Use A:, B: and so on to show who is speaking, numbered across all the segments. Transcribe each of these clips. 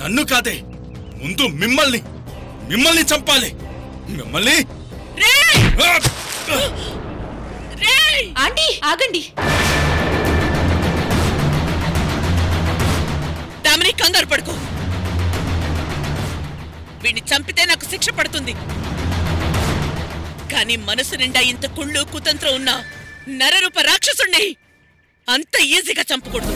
A: నన్ను కాదే ముందు మిమ్మల్ని మిమ్మల్ని చంపాలి మిమ్మల్ని
B: రేయ్!
A: ఆ!
B: రేయ్!
C: ఆంటీ ఆగండి
B: దామిని కంగారు పడుకో వీడిని చంపితే నాకు శిక్ష పడుతుంది కానీ మనసు నిండా ఇంత కుళ్ళు కుతంత్రం ఉన్న నరరూప రాక్షసుణ్ణి అంత ఈజీగా చంపకూడదు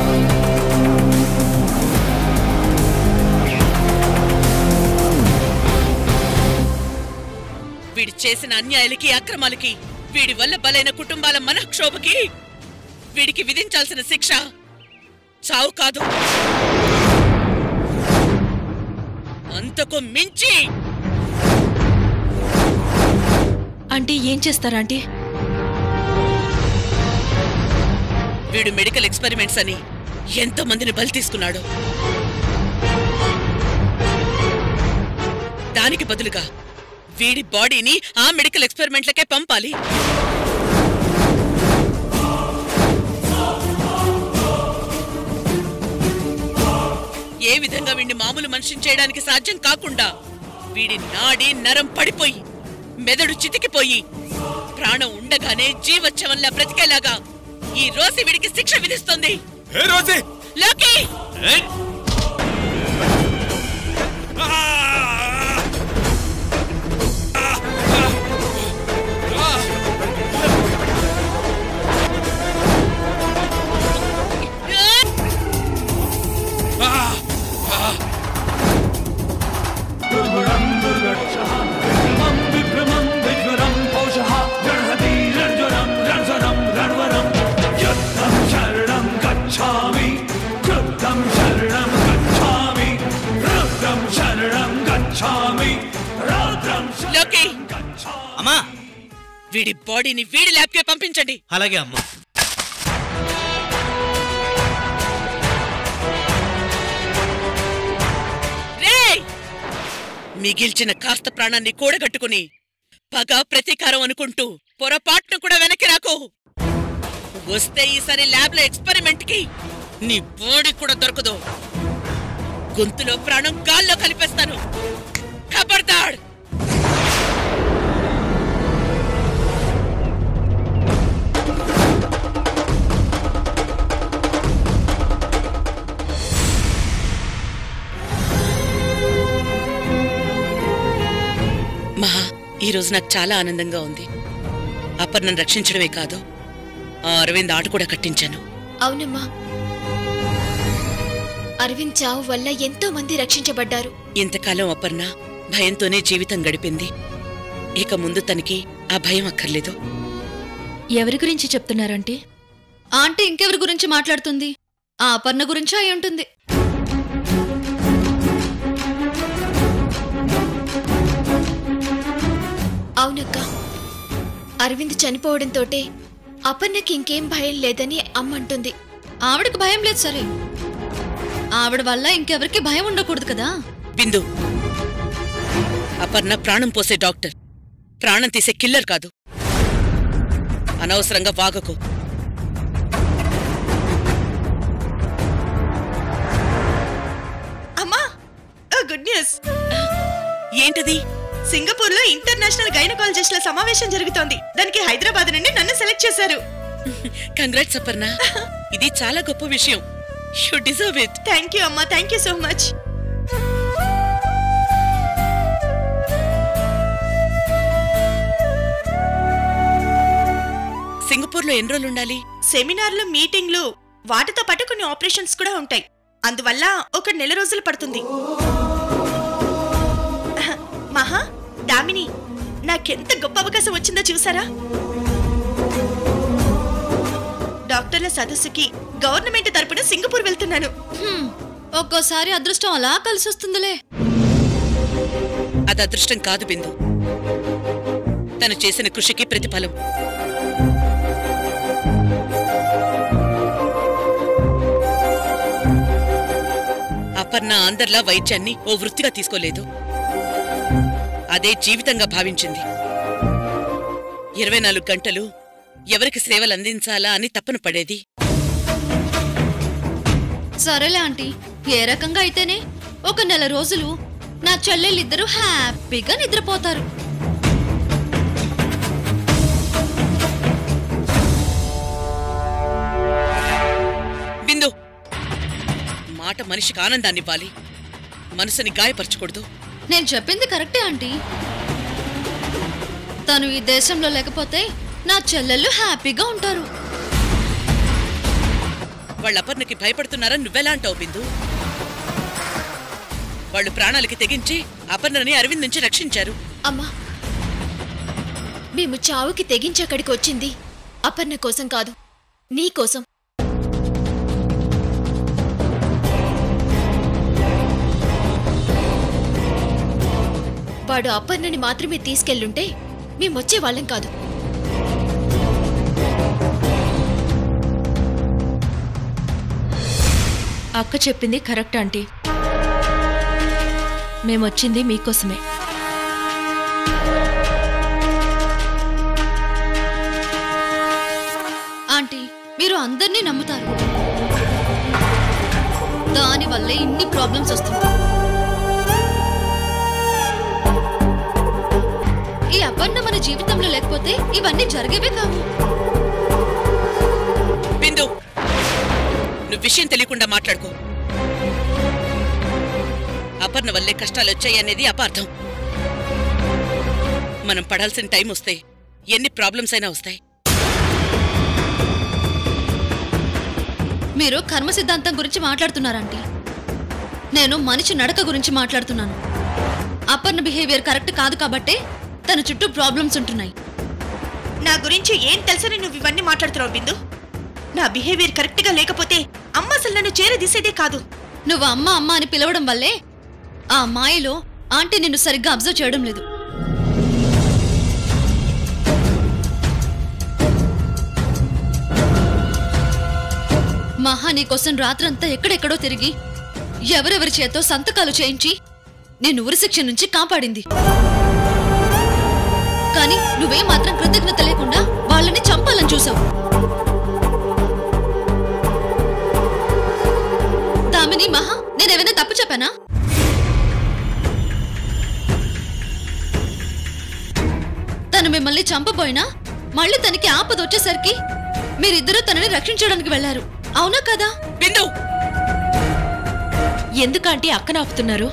B: వీడు చేసిన అన్యాయాలకి అక్రమాలకి వీడి వల్ల బలైన కుటుంబాల మనక్షోభకి వీడికి విధించాల్సిన శిక్ష చావు కాదు అంతకు మించి
C: ఆంటీ ఏం చేస్తారా ఆంటీ
B: వీడు మెడికల్ ఎక్స్పెరిమెంట్స్ అని ఎంతో మందిని బలి తీసుకున్నాడు దానికి బదులుగా వీడి బాడీని ఆ మెడికల్ ఎక్స్పెరిమెంట్లకే పంపాలి ఏ విధంగా వీడిని మామూలు మనిషిని చేయడానికి సాధ్యం కాకుండా వీడి నాడి నరం పడిపోయి మెదడు చితికిపోయి ప్రాణం ఉండగానే జీవోత్సవంలా బ్రతికేలాగా ఈ రోజు వీడికి శిక్ష విధిస్తుంది
A: ఏ రోజే
B: లోకి
A: ఏయ్! ఆ!
D: दुर्गुणं दुर्गक्षः विक्रमं विक्रमं विज्वरं पौषः गृह्णति रञ्जनं रञ्जनं रण्वरं युद्धं शरणं गच्छामि क्रुद्धं शरणं गच्छामि रुद्रं शरणं गच्छामि रौद्रं
B: లోకి
D: गच्छामि
E: అమ్మా
B: వీడి బాడీని వీడి ల్యాబ్కే పంపించండి
E: అలాగే అమ్మా
B: రేయ్ మిగిల్చిన కాస్త ప్రాణాన్ని కూడగట్టుకుని పగ ప్రతీకారం అనుకుంటూ పొరపాటును కూడా వెనక్కి రాకు వస్తే ఈసారి ల్యాబ్ లో ఎక్స్పెరిమెంట్ కి నీ బాడీ కూడా దొరకదు గొంతులో ప్రాణం గాల్లో కలిపేస్తాను ఖబర్దార్ మహా ఈ రోజు నాకు చాలా ఆనందంగా ఉంది అపర్ణను రక్షించడమే కాదు ఆ అరవింద్ ఆట కూడా కట్టించాను
F: అవునమ్మా అరవింద్ చావు వల్ల ఎంతో మంది రక్షించబడ్డారు
B: ఇంతకాలం అపర్ణ భయంతోనే జీవితం గడిపింది ఇక ముందు తనకి ఆ భయం అక్కర్లేదు
C: ఎవరి గురించి చెప్తున్నారంటీ
G: ఆంటీ ఇంకెవరి గురించి మాట్లాడుతుంది ఆ అపర్ణ గురించి అయి ఉంటుంది
F: అవునక్క అరవింద్ చనిపోవడంతోటే అపర్ణకి ఇంకేం భయం లేదని అమ్మంటుంది
G: ఆవిడకి భయం లేదు సరే ఆవిడ వల్ల ఇంకెవరికి భయం ఉండకూడదు కదా
B: బిందు అపర్ణ ప్రాణం పోసే డాక్టర్ ప్రాణం తీసే కిల్లర్ కాదు అనవసరంగా వాగకు
H: అమ్మా గుడ్ న్యూస్
B: ఏంటది
H: సింగపూర్ లో ఇంటర్నేషనల్ గైనకాలజిస్టుల సమావేశం జరుగుతోంది దానికి హైదరాబాద్ నుండి నన్ను సెలెక్ట్ చేశారు
B: కంగ్రాట్స్ అపర్ణ ఇది చాలా గొప్ప విషయం you deserve it
H: thank you అమ్మా థ్యాంక్ యూ సో మచ్
B: సింగపూర్లో ఎన్ని రోజులు ఉండాలి
H: సెమినార్లు మీటింగ్లు వాటితో పాటు కొన్ని ఆపరేషన్స్ కూడా ఉంటాయి అందువల్ల ఒక నెల రోజులు పడుతుంది మహా దామిని నాకెంత గొప్ప అవకాశం వచ్చిందో చూసారా డాక్టర్ల సదస్సుకి గవర్నమెంట్ తరపున సింగపూర్ వెళ్తున్నాను
G: హ్మ్, ఒక్కోసారి అదృష్టం అలా కలిసి వస్తుందిలే
B: అది అదృష్టం కాదు బిందు తను చేసిన కృషికి ప్రతిఫలం అపర్ణ అందర్లా వైద్యాన్ని ఓ వృత్తిగా తీసుకోలేదు అదే జీవితంగా భావించింది ఇరవై నాలుగు గంటలు ఎవరికి సేవలు అందించాలా అని తప్పన పడేది
G: సరేలే ఆంటీ ఏ రకంగా అయితేనే ఒక నెల రోజులు నా చెల్లెళ్ళిద్దరూ హ్యాపీగా నిద్రపోతారు
B: బిందు మాట మనిషికి ఆనందాన్ని ఇవ్వాలి మనసుని గాయపరచకూడదు
G: నేను చెప్పింది కరెక్టే ఆంటీ తను ఈ దేశంలో లేకపోతే నా చెల్లెళ్ళు హ్యాపీగా ఉంటారు
B: వాళ్ళ అపర్ణకి భయపడుతున్నారని నువ్వెలా అంటావు బిందు వాళ్ళు ప్రాణాలకి తెగించి అపర్ణని అరవింద్ నుంచి రక్షించారు
F: అమ్మా మేము చావుకి తెగించి అక్కడికి వచ్చింది అపర్ణ కోసం కాదు నీ కోసం వాడు అపర్ణని మాత్రమే తీసుకెళ్ళుంటే మేమొచ్చే వాళ్ళం కాదు
C: అక్క చెప్పింది కరెక్ట్ ఆంటీ మేమొచ్చింది మీకోసమే
G: ఆంటీ మీరు అందరినీ నమ్ముతారు దానివల్లే ఇన్ని ప్రాబ్లమ్స్ వస్తున్నాయి ఈ అపర్ణ మన జీవితంలో లేకపోతే ఇవన్నీ జరిగేవే కావు
B: బిందు నువ్వు విషయం తెలియకుండా మాట్లాడుకో అపర్ణ వల్లే కష్టాలు వచ్చాయి అనేది అపార్థం మనం పడాల్సిన టైం వస్తే ఎన్ని ప్రాబ్లమ్స్ అయినా వస్తాయి
G: మీరు కర్మ సిద్ధాంతం గురించి మాట్లాడుతున్నారంటీ నేను మనిషి నడక గురించి మాట్లాడుతున్నాను అపర్ణ బిహేవియర్ కరెక్ట్ కాదు కాబట్టే తన చుట్టూ ప్రాబ్లమ్స్ ఉంటున్నాయి
H: నా గురించి ఏం తెలుసని నువ్వు ఇవన్నీ మాట్లాడుతున్నావు బిందు నా బిహేవియర్ కరెక్ట్ గా లేకపోతే అమ్మ అసలు నన్ను చేరదీసేదే కాదు
G: నువ్వు అమ్మ అమ్మ అని పిలవడం వల్లే ఆ మాయలో ఆంటీ నిన్ను సరిగ్గా అబ్జర్వ్ చేయడం లేదు మహా నీకోసం రాత్రంతా ఎక్కడెక్కడో తిరిగి ఎవరెవరి చేతో సంతకాలు చేయించి నేను ఉరిశిక్ష నుంచి కాపాడింది కానీ నువ్వే మాత్రం కృతజ్ఞత లేకుండా వాళ్ళని చంపాలని చూసావు దామిని మహా నేనేమైనా తప్పు చెప్పానా తను మిమ్మల్ని చంపబోయినా మళ్ళీ తనకి ఆపద వచ్చేసరికి మీరిద్దరూ తనని రక్షించడానికి వెళ్లారు అవునా కదా
B: బిందు
C: ఎందుకంటే అక్కన ఆపుతున్నారు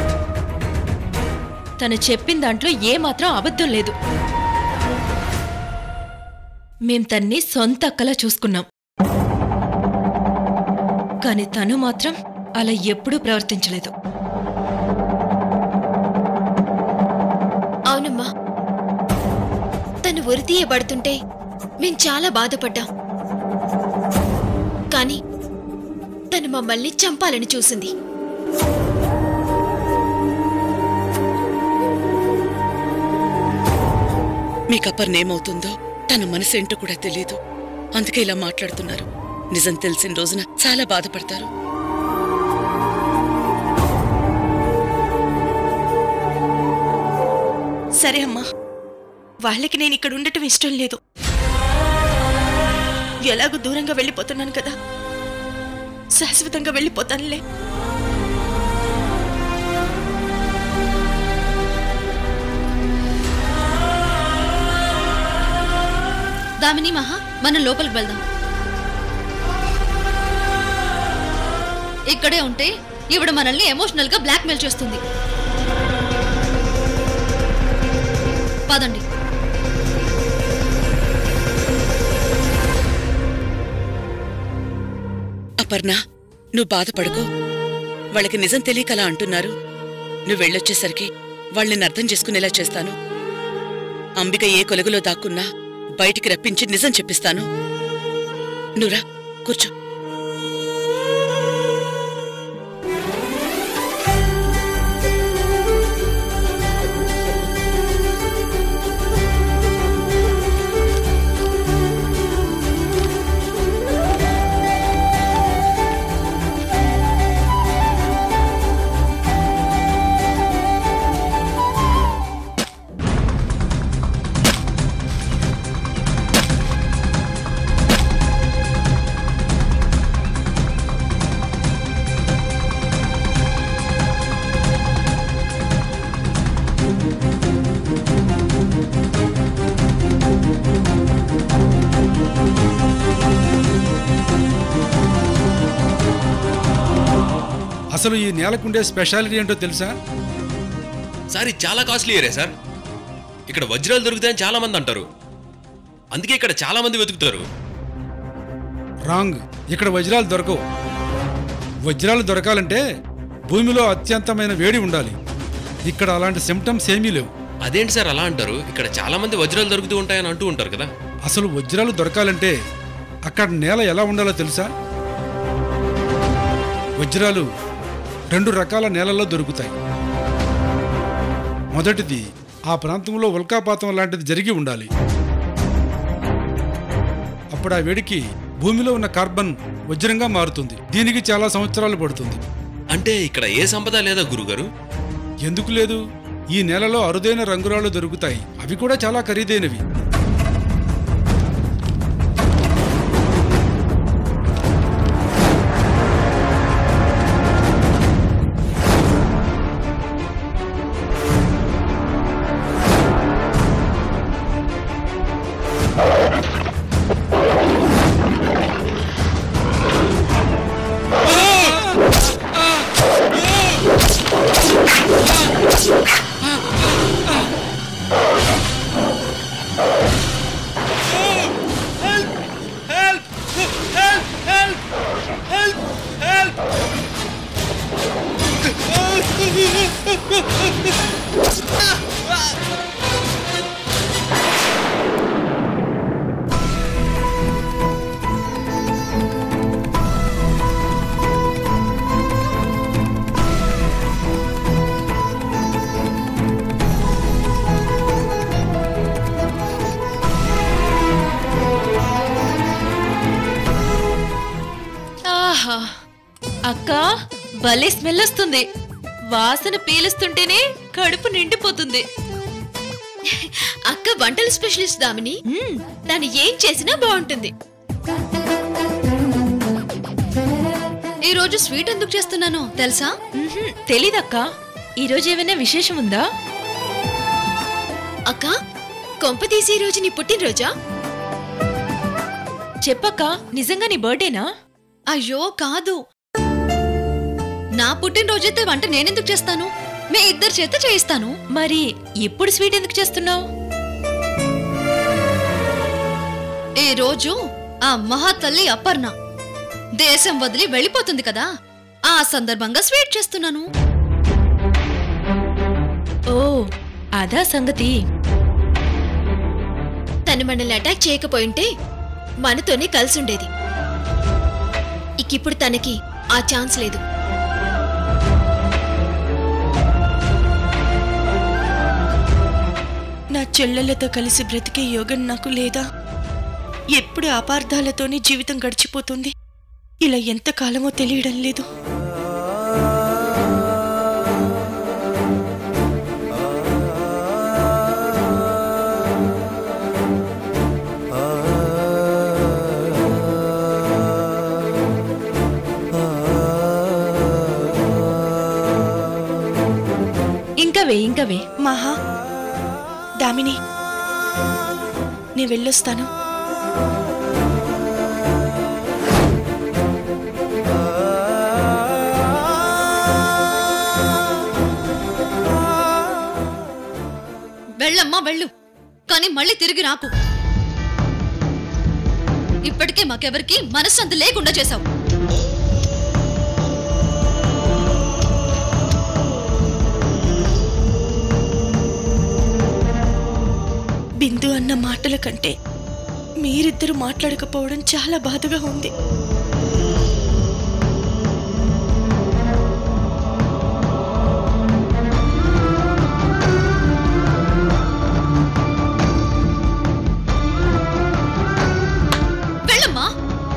C: తను చెప్పిన దాంట్లో ఏమాత్రం అబద్ధం లేదు మేం తన్ని సొంత అక్కలా చూసుకున్నాం కానీ తను మాత్రం అలా ఎప్పుడూ ప్రవర్తించలేదు
F: అవునమ్మా తను ఉరి తీయబడుతుంటే మేం చాలా బాధపడ్డాం కానీ తను మమ్మల్ని చంపాలని చూసింది
B: మీకు అపర్ణ ఏమవుతుందో తన మనసు ఏంటో కూడా తెలియదు అందుకే ఇలా మాట్లాడుతున్నారు నిజం తెలిసిన రోజున చాలా బాధపడతారు
H: సరే అమ్మా వాళ్ళకి నేను ఇక్కడ ఉండటం ఇష్టం లేదు ఎలాగో దూరంగా వెళ్ళిపోతున్నాను కదా శాశ్వతంగా వెళ్ళిపోతానులే
G: దామిని మహా మనం లోపలికి వెళ్దాం ఇక్కడే ఉంటే ఈవిడ మనల్ని ఎమోషనల్ గా బ్లాక్మెయిల్ చేస్తుంది పదండి
B: అపర్ణ నువ్వు బాధపడుకో వాళ్ళకి నిజం తెలియక అలా అంటున్నారు నువ్వు వెళ్ళొచ్చేసరికి వాళ్ళని అర్థం చేసుకునేలా చేస్తాను అంబిక ఏ కొలుగులో దాక్కున్నా బయటికి రప్పించి నిజం చెప్పిస్తాను నువ్వురా కూర్చో
E: అసలు ఈ నేలకుండే స్పెషాలిటీ ఏంటో తెలుసా
I: సార్ ఇది చాలా కాస్ట్లీ ఏరియా సార్ ఇక్కడ వజ్రాలు దొరుకుతాయని చాలా మంది అంటారు అందుకే ఇక్కడ చాలా మంది వెతుకుతారు
E: రాంగ్ ఇక్కడ వజ్రాలు దొరకవు వజ్రాలు దొరకాలంటే భూమిలో అత్యంతమైన వేడి ఉండాలి ఇక్కడ అలాంటి సిమ్టమ్స్ ఏమీ లేవు
I: అదేంటి సార్ అలా అంటారు ఇక్కడ చాలా మంది వజ్రాలు దొరుకుతూ ఉంటాయని అంటూ ఉంటారు కదా
E: అసలు వజ్రాలు దొరకాలంటే అక్కడ నేల ఎలా ఉండాలో తెలుసా వజ్రాలు రెండు రకాల నేలల్లో దొరుకుతాయి మొదటిది ఆ ప్రాంతంలో ఉల్కాపాతం లాంటిది జరిగి ఉండాలి అప్పుడు ఆ వేడికి భూమిలో ఉన్న కార్బన్ వజ్రంగా మారుతుంది దీనికి చాలా సంవత్సరాలు పడుతుంది
I: అంటే ఇక్కడ ఏ సంపద లేదా గురుగారు
E: ఎందుకు లేదు ఈ నేలలో అరుదైన రంగురాళ్ళు దొరుకుతాయి అవి కూడా చాలా ఖరీదైనవి
C: ఆహా అక్క భలే స్మెల్ వస్తుంది వాసన పీలుస్తుంటేనే కడుపు నిండిపోతుంది
F: అక్క వంటల స్పెషలిస్ట్ దామిని తను ఏం చేసినా బాగుంటుంది
G: ఈ రోజు స్వీట్ ఎందుకు చేస్తున్నానో తెలుసా
C: మ్హూ, తెలీదక్క ఈరోజు ఏమైనా విశేషం ఉందా
F: అక్క కొంప తీసి ఈ రోజు నీ పుట్టినరోజా
C: చెప్పక్క నిజంగా నీ బర్త్డేనా
G: అయ్యో కాదు నా పుట్టినరోజైతే వంట నేనెందుకు చేస్తాను మీ ఇద్దరి చేత చేయిస్తాను
C: మరి ఎప్పుడు స్వీట్ ఎందుకు చేస్తున్నావు
G: ఈ రోజు ఆ మహాతల్లి అపర్ణ దేశం వదిలి వెళ్ళిపోతుంది కదా ఆ సందర్భంగా స్వీట్ చేస్తున్నాను
C: ఓ అదా సంగతి
F: తను మనల్ని అటాక్ చేయకపోయింటే మనతోనే కలిసి ఉండేది ఇకిప్పుడు తనకి ఆ ఛాన్స్ లేదు
H: నా చెల్లెలతో కలిసి బ్రతికే యోగం నాకు లేదా ఎప్పుడు అపార్థాలతోనే జీవితం గడిచిపోతుంది ఇలా ఎంత కాలమో తెలియడం లేదు
C: ఇంకా వే ఇంకా వే
H: మహా దామిని నేను వెళ్ళొస్తాను
G: వెళ్ళమ్మా వెళ్ళు కానీ మళ్ళీ తిరిగి రాకు ఇప్పటికే మాకెవరికి మనశ్శాంతి లేకుండా చేశావు
H: బిందు అన్న మాటల కంటే మీరిద్దరు మాట్లాడకపోవడం చాలా బాధగా ఉంది
G: వెళ్ళమ్మా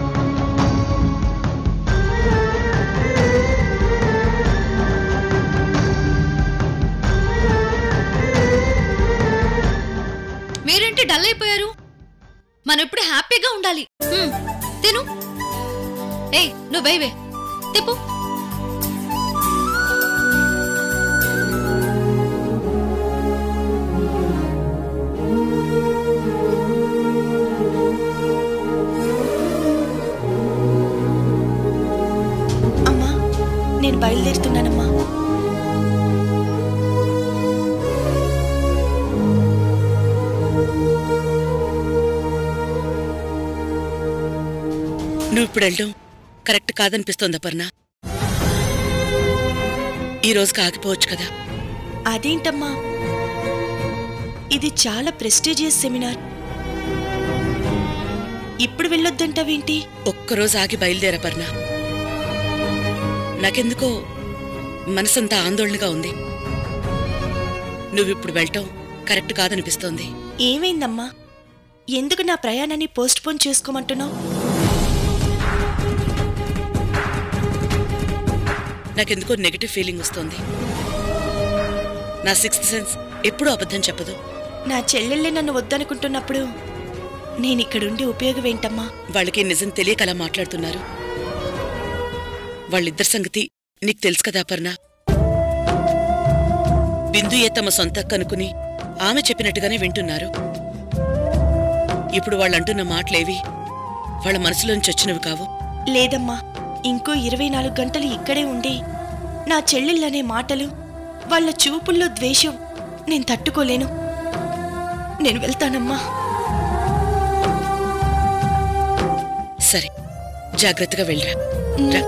G: మీరేంటి డల్ అయిపోయారు మనం ఇప్పుడు హ్యాపీగా ఉండాలి హ్మ్, తిను ఏయ్ నువ్వు వేవే తిప్పు
H: అమ్మా నేను బయలుదేరుతున్నానమ్మా
B: నువ్వు ఇప్పుడు వెళ్ళడం కరెక్ట్ కాదనిపిస్తోంది అపర్ణ ఈ రోజుకి ఆగిపోవచ్చు కదా
H: అదేంటమ్మా ఇది చాలా ప్రెస్టీజియస్ సెమినార్ ఇప్పుడు వెళ్ళొద్దంటావేంటి
B: ఒక్కరోజు ఆగి బయలుదేరపర్ణ నాకెందుకో మనసంతా ఆందోళనగా ఉంది నువ్విప్పుడు వెళ్ళటం కరెక్ట్ కాదనిపిస్తోంది
H: ఏమైందమ్మా ఎందుకు నా ప్రయాణాన్ని పోస్ట్పోన్ చేసుకోమంటున్నావు
B: నాకెందుకో నెగటివ్ ఫీలింగ్ వస్తోంది నా సిక్స్త్ సెన్స్ ఎప్పుడూ అబద్ధం చెప్పదు
H: నా చెల్లెళ్ళే నన్ను వద్దనుకుంటున్నప్పుడు నేనిక్కడుండి ఉపయోగం ఏంటమ్మా
B: వాళ్ళకి నిజం తెలియక అలా మాట్లాడుతున్నారు వాళ్ళిద్దరి సంగతి నీకు తెలుసు కదా అపర్ణ బిందుయే తమ సొంత అక్క అనుకుని ఆమె చెప్పినట్టుగానే వింటున్నారు ఇప్పుడు వాళ్ళంటున్న మాటలేవి వాళ్ళ మనసులోంచి వచ్చినవి కావు
H: లేదమ్మా ఇంకో ఇరవై నాలుగు గంటలు ఇక్కడే ఉండి నా చెల్లెళ్ళనే మాటలు వాళ్ళ చూపుల్లో ద్వేషం నేను తట్టుకోలేను నేను వెళ్తానమ్మా
B: సరే జాగ్రత్తగా వెళ్ళరా రా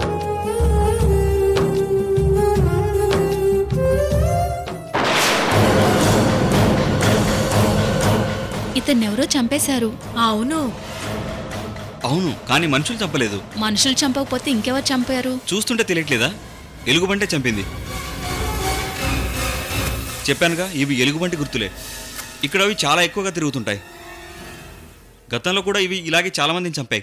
G: ఇతన్నెవరో చంపేశారు
C: అవును
J: అవును కానీ మనుషులు చంపలేదు
G: మనుషులు చంపకపోతే ఇంకెవరు చంపారు
J: చూస్తుంటే తెలియట్లేదా ఎలుగుబంటే చంపింది చెప్పానుగా ఇవి ఎలుగుబంటి గుర్తులే ఇక్కడ అవి చాలా ఎక్కువగా తిరుగుతుంటాయి గతంలో కూడా ఇవి ఇలాగే చాలా మందిని చంపాయి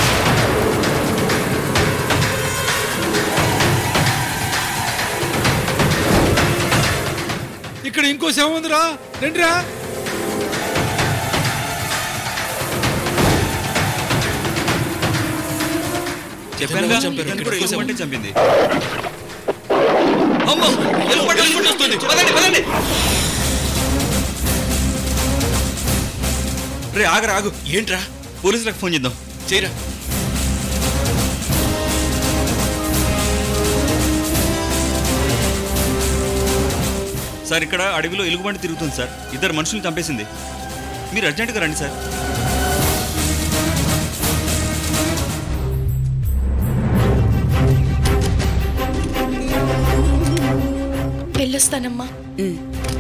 E: ఇక్కడ ఇంకో శవం ఉందిరా రండిరా
J: చెప్పానుగా
I: చంపారు.
J: ఇతను కూడా
I: ఇక్కడ
J: ఎలుగుబంటే చంపింది
I: అమ్మా ఎలుగుబంటి ఎలుగుబంటి వస్తుంది పదండి పదండి
J: రే ఆగరా ఆగు
I: ఏంట్రా
J: పోలీసులకు ఫోన్ చేద్దాం
I: చేయరా
J: సార్ ఇక్కడ అడవిలో ఎలుగుబంటి తిరుగుతుంది సార్ ఇద్దరు మనుషుల్ని చంపేసింది మీరు అర్జెంటుగా రండి సార్
H: వెళ్ళొస్తానమ్మా
B: ఉమ్.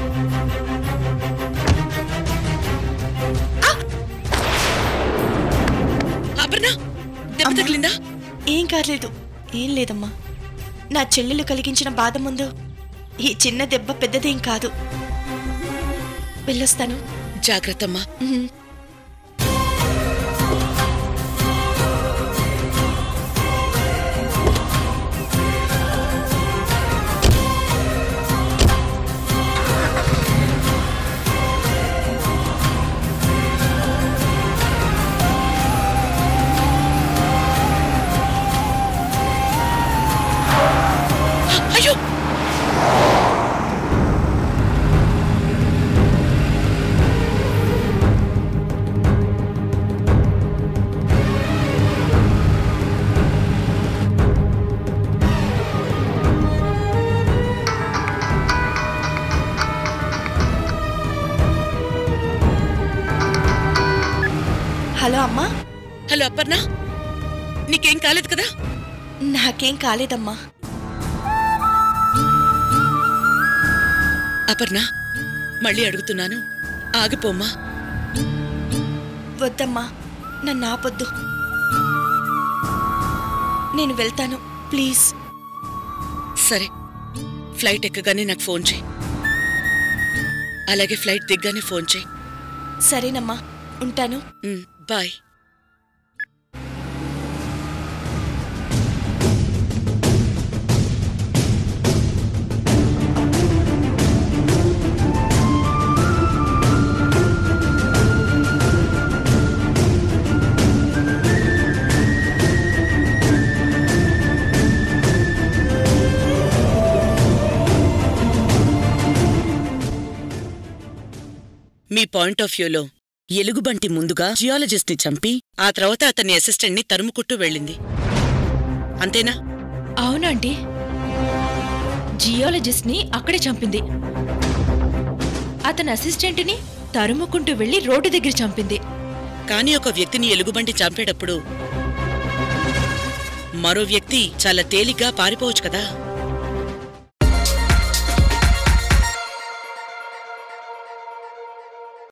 B: అపర్ణ దెబ్బ తగిలిందా
H: ఏం కాలేదు ఏం లేదమ్మా నా చెల్లెలు కలిగించిన బాధ ముందు ఈ చిన్న దెబ్బ పెద్దదేం కాదు వెళ్ళొస్తాను
B: జాగ్రత్తమ్మా
H: ఉహుం.
B: అయ్యో
H: హలో అమ్మా
B: హలో అపర్ణ నీకేం కాలేదు కదా
H: నాకేం కాలేదమ్మా
B: అపర్ణ మళ్ళీ అడుగుతున్నాను ఆగిపోమ్మా
H: వద్దమ్మా నన్ను ఆపొద్దు నేను వెళ్తాను ప్లీజ్
B: సరే ఫ్లైట్ ఎక్కగానే నాకు ఫోన్ చేయి అలాగే ఫ్లైట్ దిగ్గానే ఫోన్ చేయి
H: సరేనమ్మా ఉంటాను
B: ఉమ్, బాయ్ మీ పాయింట్ ఆఫ్ వ్యూలో ఎలుగుబంటి ముందుగా జియాలజిస్ట్ ని చంపి ఆ తర్వాత అతని అసిస్టెంట్ ని తరుముకుంటూ వెళ్ళింది అంతేనా
C: అవునండి జియాలజిస్ట్ ని అక్కడే చంపింది అతని అసిస్టెంట్ ని తరుముకుంటూ వెళ్లి రోడ్డు దగ్గర చంపింది
B: కానీ ఒక వ్యక్తిని ఎలుగుబంటి చంపేటప్పుడు మరో వ్యక్తి చాలా తేలిగ్గా పారిపోవచ్చు కదా